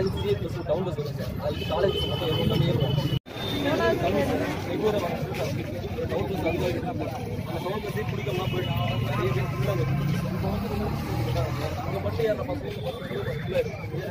college CS bus town bus வரும் sir அதுக்கு college bus மட்டும் ஏறும் எல்லாமே ஏறும் ரெகுலராக டவுன் பஸ் வந்து அந்த டவுன் பஸ்ஸே பிடிக்காமலாம் போயிடும் நிறைய பேர் ஃபுல்லாக அங்கே மட்டும் ஏற பஸ்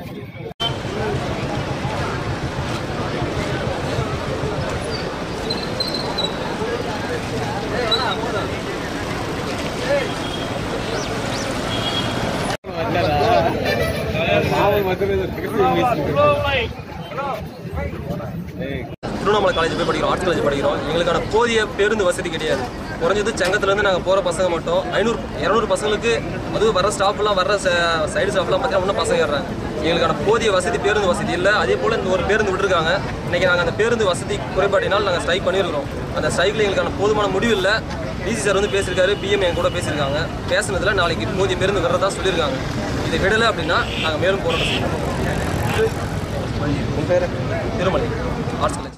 திருவண்ணாமலை காலேஜ் போய் படிக்கிறோம் ஆர்ட்ஸ் காலேஜ் படிக்கிறோம் எங்களுக்கான போதிய பேருந்து வசதி கிடையாது குறைஞ்சது செங்கத்துலேருந்து நாங்கள் போகிற பசங்க மட்டும் ஐநூறு இரநூறு பசங்களுக்கு அதுவும் வர ஸ்டாஃப்லாம் வர சைடு ஸ்டாஃப்லாம் பார்த்தீங்கன்னா இன்னும் பசங்க ஏறுறாங்க எங்களுக்கான போதிய வசதி பேருந்து வசதி இல்லை அதே போல் இந்த ஒரு பேருந்து விட்டுருக்காங்க இன்றைக்கி நாங்கள் அந்த பேருந்து வசதி குறைபாட்டினால் நாங்கள் ஸ்ட்ரைக் பண்ணியிருக்கிறோம் அந்த ஸ்ட்ரைக்கில் எங்களுக்கான போதுமான முடிவு இல்லை டிசி சார் வந்து பேசியிருக்காரு பிஎம் என் கூட பேசியிருக்காங்க பேசுனதில் நாளைக்கு போதிய பேருந்து வர்றதா சொல்லியிருக்காங்க இதை விடலை அப்படின்னா நாங்கள் மேலும் போராட்டம் செய்வோம் திருமலை ஆர்ட்ஸ் காலேஜ்